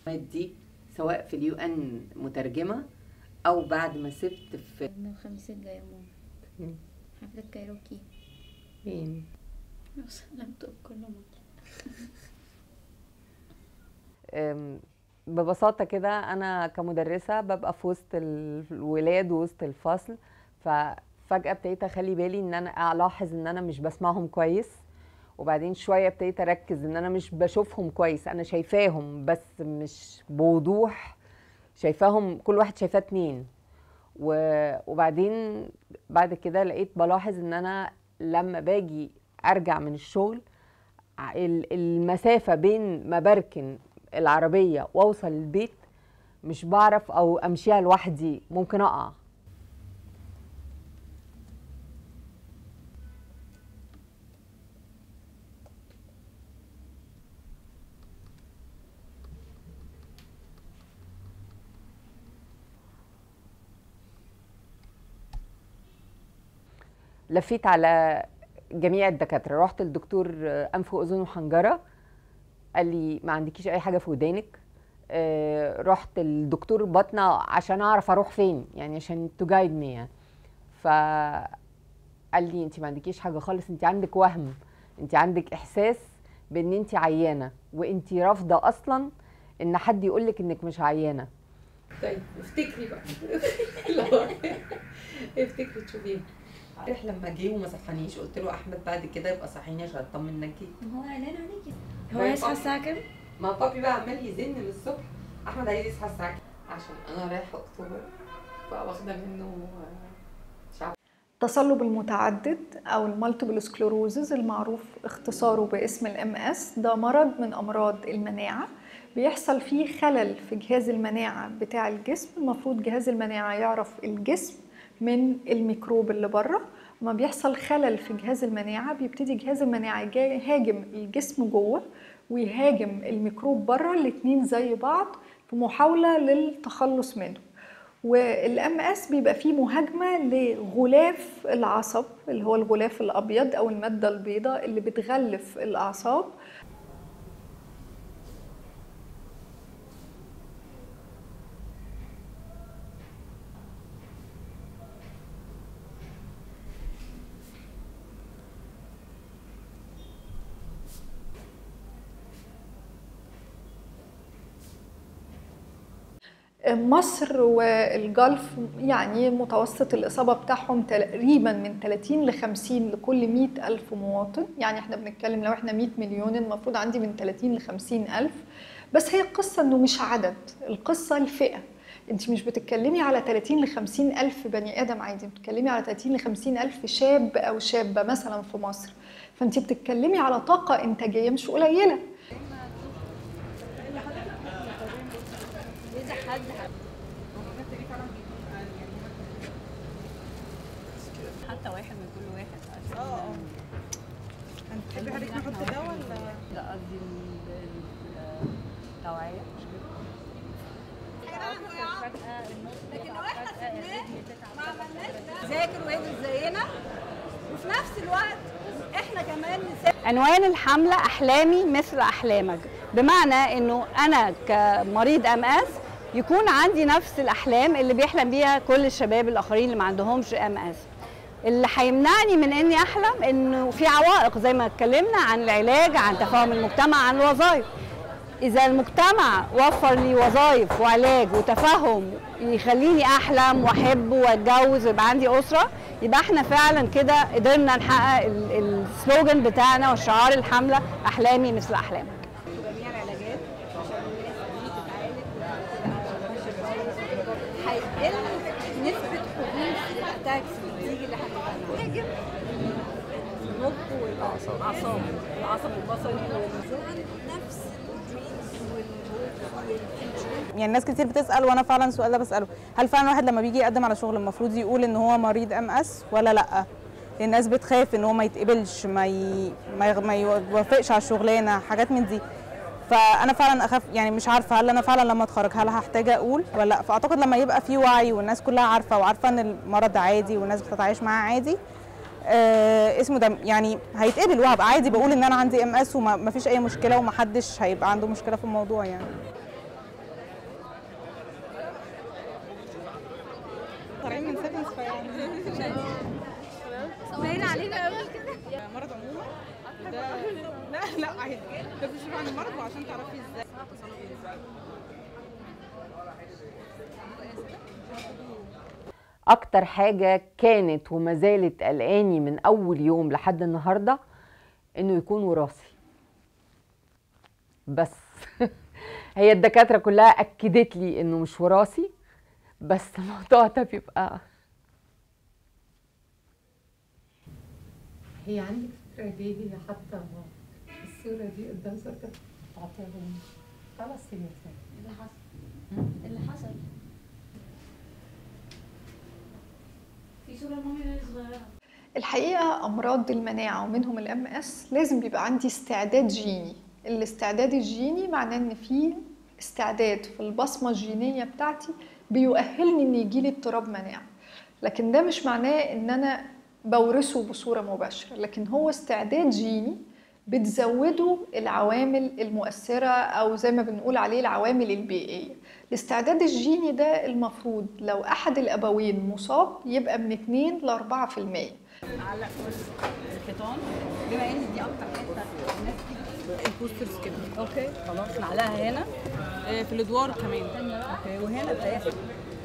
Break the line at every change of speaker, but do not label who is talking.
دي سواء في اليو ان مترجمه او بعد ما سبت في
من الخميس الجاي ماما حفلة كايروكي
فين
سلمت كل مرة
أم، ببساطة كده أنا كمدرسة ببقى في وسط الولاد ووسط الفصل ففجأة ابتديت أخلي بالي إن أنا ألاحظ إن أنا مش بسمعهم كويس وبعدين شوية ابتديت أركز إن أنا مش بشوفهم كويس أنا شايفاهم بس مش بوضوح شايفاهم كل واحد شايفاه اتنين و- وبعدين بعد كده لقيت بلاحظ إن أنا لما باجي أرجع من الشغل ع- ال- المسافة بين ما بركن العربية واوصل البيت مش بعرف او امشيها لوحدي ممكن اقع لفيت على جميع الدكاترة رحت للدكتور أنف وأذن وحنجرة قال لي ما عندكيش أي حاجة في ودانك آه، رحت للدكتور بطنة عشان أعرف أروح فين يعني عشان تو جايد مي يعني فقال لي أنت ما عندكيش حاجة خالص أنت عندك وهم أنت عندك إحساس بأن أنت عيانة وأنت رافضة أصلا إن حد يقولك إنك مش عيانة
طيب افتكري بقى لا، افتكري تشوفيها عارف لما جه وما صحانيش قلت له احمد بعد كده يبقى صحيني عشان اطمن انكي
هو قلقان عليكي
هو
هو
يصحى
يصحى الساعة كام؟
ما بابي بقى عمال يزن من الصبح احمد عايز يصحى الساعه كام؟ عشان انا رايحه اكتوبر فواخده منه آه، شعب
التصلب المتعدد او المالتيبل سكلوروزز المعروف اختصاره باسم الام اس ده مرض من امراض المناعه بيحصل فيه خلل في جهاز المناعه بتاع الجسم المفروض جهاز المناعه يعرف الجسم من الميكروب اللي بره لما بيحصل خلل في جهاز المناعه بيبتدي جهاز المناعه يجا- يهاجم الجسم جوه ويهاجم الميكروب بره الاتنين زي بعض في محاوله للتخلص منه والام اس بيبقى فيه مهاجمه لغلاف العصب اللي هو الغلاف الابيض او الماده البيضاء اللي بتغلف الاعصاب مصر والجلف يعني متوسط الإصابة بتاعهم تقريبا من 30 ل 50 لكل 100 ألف مواطن يعني احنا بنتكلم لو احنا 100 مليون المفروض عندي من 30 ل 50 ألف بس هي القصة انه مش عدد القصة الفئة انت مش بتتكلمي على 30 ل 50 ألف بني آدم عادي بتتكلمي على 30 ل 50 ألف شاب أو شابة مثلا في مصر فانت بتتكلمي على طاقة إنتاجية مش قليلة
حتى واحد من كل واحد عشان
اه اه هتحبي حضرتك نحط ده ولا
لا قصدي ال- ال- التوعية مش كده؟ لكن لو احنا
ذاكر وادرس زينا وفي نفس الوقت احنا كمان
عنوان الحملة أحلامي مثل أحلامك بمعنى أنه أنا كمريض أم أس يكون عندي نفس الأحلام اللي بيحلم بيها كل الشباب الآخرين اللي ما عندهمش أم أس اللي هيمنعني من اني احلم انه في عوائق زي ما اتكلمنا عن العلاج عن تفاهم المجتمع عن الوظائف اذا المجتمع وفر لي وظائف وعلاج وتفهم يخليني احلم واحب واتجوز ويبقى عندي اسره يبقى احنا فعلا كده قدرنا نحقق ال- السلوجان بتاعنا وشعار الحمله احلامي مثل احلامك
جميع العلاجات عشان الناس دي تتعالج وتبقى ماشيه كويس هيقل نسبه حدوث الاتاكس اللي بتيجي اللي هتبقى المخ والاعصاب العصب البصري نفس
يعني ناس كتير بتسال وانا فعلا السؤال ده بساله هل فعلا الواحد لما بيجي يقدم على شغل المفروض يقول ان هو مريض ام اس ولا لا الناس بتخاف ان هو ما يتقبلش ما ي... ما, ي... ما يوافقش على الشغلانه حاجات من دي فانا فعلا اخاف يعني مش عارفه هل انا فعلا لما اتخرج هل هحتاج اقول ولا لا فاعتقد لما يبقى في وعي والناس كلها عارفه وعارفه ان المرض عادي والناس بتتعايش معاه عادي آه اسمه ده يعني هيتقبل وهبقى عادي بقول ان انا عندي ام اس وما فيش اي مشكله ومحدش هيبقى عنده مشكله في الموضوع يعني مرض عموما وده لا لا عادي ده بتشوف عن المرض وعشان تعرفي ازاي
اكتر حاجة كانت وما زالت قلقاني من اول يوم لحد النهاردة انه يكون وراثي بس هي الدكاترة كلها اكدت لي انه مش وراثي بس الموضوع ده بيبقى
هي عندك فكرة ليه هي حاطة الصورة دي قدام صورتك تعطيها لهم خلاص هي
اللي حصل اللي حصل في صورة مامي وهي صغيرة
الحقيقة أمراض المناعة ومنهم الام اس لازم بيبقى عندي استعداد جيني الاستعداد الجيني معناه إن في استعداد في البصمة الجينية بتاعتي بيؤهلني إن يجيلي اضطراب مناعة لكن ده مش معناه إن أنا بورثه بصورة مباشرة لكن هو استعداد جيني بتزوده العوامل المؤثرة أو زي ما بنقول عليه العوامل البيئية الاستعداد الجيني ده المفروض لو أحد الأبوين مصاب يبقى من 2 ل 4%
علق وش الحيطان بما ان دي اكتر حته الناس تيجي
البوسترز كده
اوكي خلاص نعلقها هنا
آه، في الادوار كمان
اوكي وهنا بتاعتها